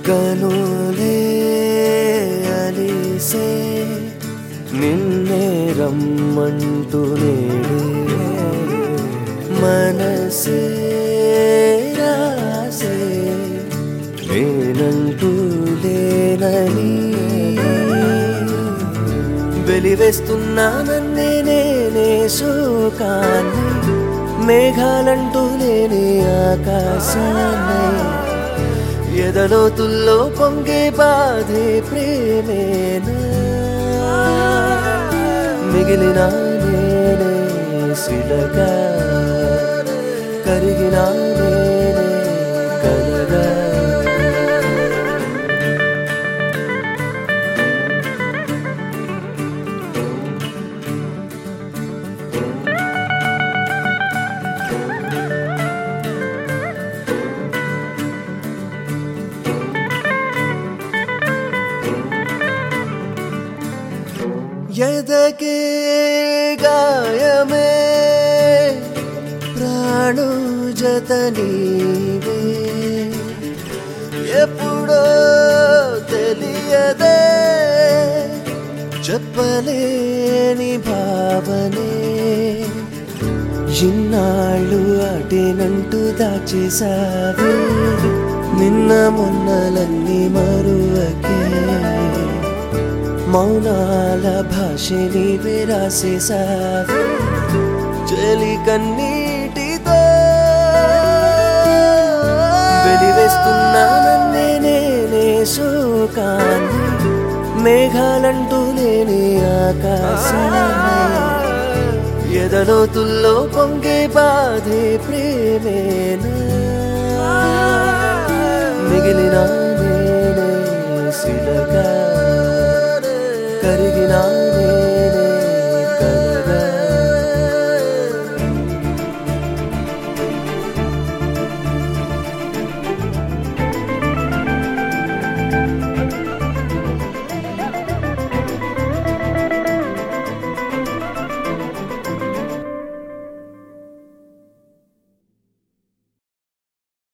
కనులే అలిసే నిన్నే రమ్మంటూ నేడే మనసే రాసే నేనంటూ లేనని వెలివేస్తున్నానన్నే నేనే శోకాన్ని మేఘాలంటూ లేని ఆకాశాన్ని ఎదలోతుల్లో పొంగే బాధే ప్రేమేనా మిగిలిన నేనే శిలగా కరిగిన నేనే కలగా ఎదకే గాయమే ప్రాణు జత నీవే ఎప్పుడో తెలియదే చెప్పలేని భావనే ఇన్నాళ్ళు అటేనంటూ దాచేసావే నిన్న మొన్నలన్నీ మరువకే మౌనాల భాషని విరాసేసావే చలి కన్నీటితో వెలివేస్తున్నానన్నే నేనే శోకాన్ని మేఘాలంటూ లేని ఆకాశాన్ని ఎదలోతుల్లో పొంగే బాధే ప్రేమేనా మిగిలిన నేనే శిలగా కరిగిన